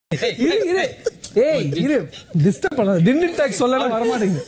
இரு இரு ஏய் இரு டிஸ்டர்ப் பண்ணாத டின்னு டாக் சொல்லலாம் வர மாட்டேங்குது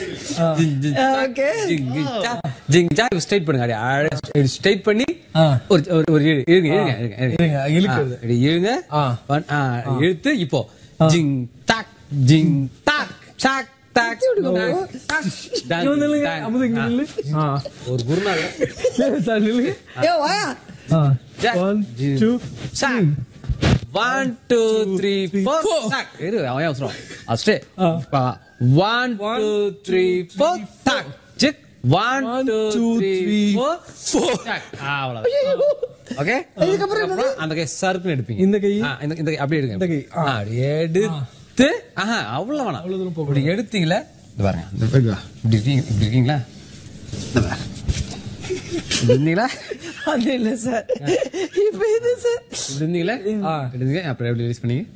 ஓகே ஜிங் ஜா ஸ்ட்ரைட் பண்ணுங்க அப்படியே ஸ்ட்ரைட் பண்ணி ஆ. ஒரு ஒரு ஒரு இழு இழுங்க இழுங்க இழுங்க இருங்க, இழுக்கிறது. ஆ, இப்படி இழுங்க ஆ. ஒன், ஆ, இழுத்து இப்போ ஜிங் டாக் ஜிங் டாக் டாக் டாக் டாக், டாக், இவன் நில்லுங்க டாக். அமுது இங்க ஆ. நில்லு ஆ ஒரு குருநாதர் சரி, சார் நில்லுங்க ஏ வாயா ஆ Jack. One Jim. டூ சாக் ஒன் டூ த்ரீ ஃபோர் சாக் இரு அவன் அவசரம் அஸ்டே ஆ. ஒன் டூ த்ரீ ஃபோர் சாக் சிக் one One, two two, three three, four சாக் அவ்வளவு ஓகே இதுக்கப்புறம் அந்த கை சறுக்குன்னு எடுப்பீங்க இந்த கை? ஆ, இந்த இந்த கை அப்படியே எடுங்க இந்த கை, ஆ. ஆ, அப்படி எடுத்து ஆஹா அவ்வளவு வேணாம் அவ்வளவு தூரம் போக இப்படி எடுத்தீங்களா இந்த பாருங்க இந்த இப்படி வா. இப்படி இருக்கீங்க இப்படி இருக்கீங்களா இந்த பாருங்க. இப்படி இருந்தீங்களா அது இல்ல சார் இப்போ இது சார் இப்படி இருந்தீங்களா ஆ. எடுங்க அப்புறம் எப்படி ரிலீஸ் பண்ணீங்க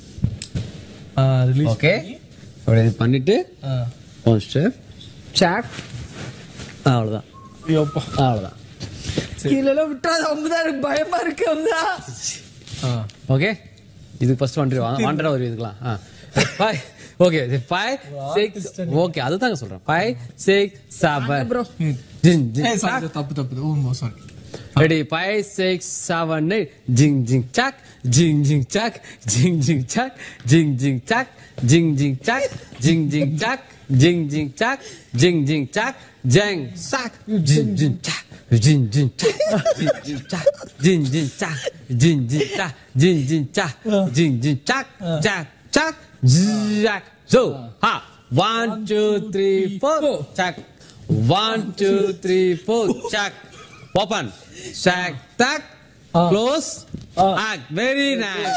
ஆ ரிலீஸ் ஓகே அப்படி இது பண்ணிட்டு ஆ ஒன் ஸ்டெப் சாக் அவ்வளவுதான் ஐயோப்பா கீழே அவ்வளவுதான் விட்டுறாது அமுதா எனக்கு பயமா இருக்கு அமுதா ஆ ஓகே இது ஃபர்ஸ்ட் ஒன் ஒன்றரை ஒரு இதுக்கலாம் ஆ five okay five six okay அதுதாங்க சொல்றேன் ஃபைவ் சிக்ஸ் செவன் bro. ஜின் ஜின் ஏய் சாரி தப்பு தப்பு ஓ sorry ready five six seven eight ஜிங் ஜிங் சாக் ஜிங் ஜிங் சாக் ஜிங் ஜிங் சாக் ஜிங் ஜிங் சாக் ஜிங் ஜிங் சாக் ஜிங் ஜிங் சாக் ஜிங் ஜிங் சாக் ஜிங் ஜிங் சாக் ஜங் சாக் ஜிங் ஜிங் சாக் ஜிங் ஜிங் சாக் ஜிங் ஜிங் சாக் ஜிங் ஜிங் சாக் ஜிங் ஜிங் சாக் ஜிங் ஜிங் சாக் ஜாக் சாக் ஜாக் ஜோ ஹா ஒன் டூ த்ரீ ஃபோர் சாக் ஒன் டூ த்ரீ ஃபோர் சாக் Open. Sack, tack, Ah. close, Ah. act. Very nice.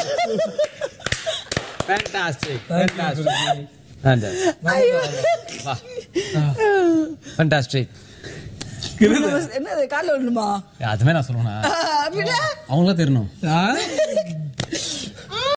Fantastic. Thank you, Fantastic. Fantastic. Wow. Fantastic. என்னது காலைல விடணுமா அதுமே நான் சொல்லுவேன் அப்படின்னா அவங்களும் தெரியணும் ஆ